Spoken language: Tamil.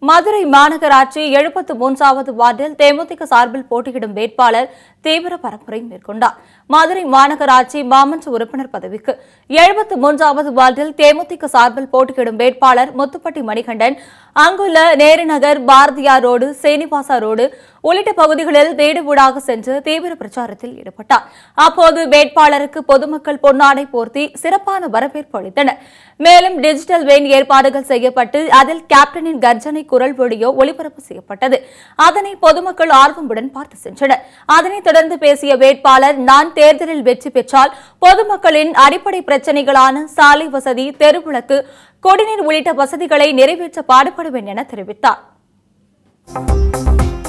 மதுரை மாநகராட்சி எழுபத்து மூன்றாவது வார்டில் தேமுதிக சார்பில் போட்டியிடும் வேட்பாளர் தீவிர பரப்புரை மேற்கொண்டார் மதுரை மாநகராட்சி மாமன்ற உறுப்பினர் பதவிக்கு எழுபத்து மூன்றாவது வார்டில் தேமுதிக சார்பில் போட்டியிடும் வேட்பாளர் முத்துப்பட்டி மணிகண்டன் அங்குள்ள நேருநகர் பாரதியார் ரோடு சீனிவாசா ரோடு உள்ளிட்ட பகுதிகளில் வீடு வீடாக சென்று தீவிர பிரச்சாரத்தில் ஈடுபட்டார் அப்போது வேட்பாளருக்கு பொதுமக்கள் பொன்னாடை போர்த்தி சிறப்பான வரவேற்பு அளித்தனர் மேலும் டிஜிட்டல் வேன் ஏற்பாடுகள் செய்யப்பட்டு அதில் கேப்டனின் கர்ஜனை குரல் வீடியோ ஒளிபரப்பு செய்யப்பட்டது அதனை பொதுமக்கள் ஆர்வமுடன் பார்த்து சென்றனர் அதனைத் தொடர்ந்து பேசிய வேட்பாளர் நான் தேர்தலில் வெற்றி பெற்றால் பொதுமக்களின் அடிப்படை பிரச்சினைகளான சாலை வசதி தெருவிளக்கு குடிநீர் உள்ளிட்ட வசதிகளை நிறைவேற்ற பாடுபடுவேன் என தெரிவித்தார்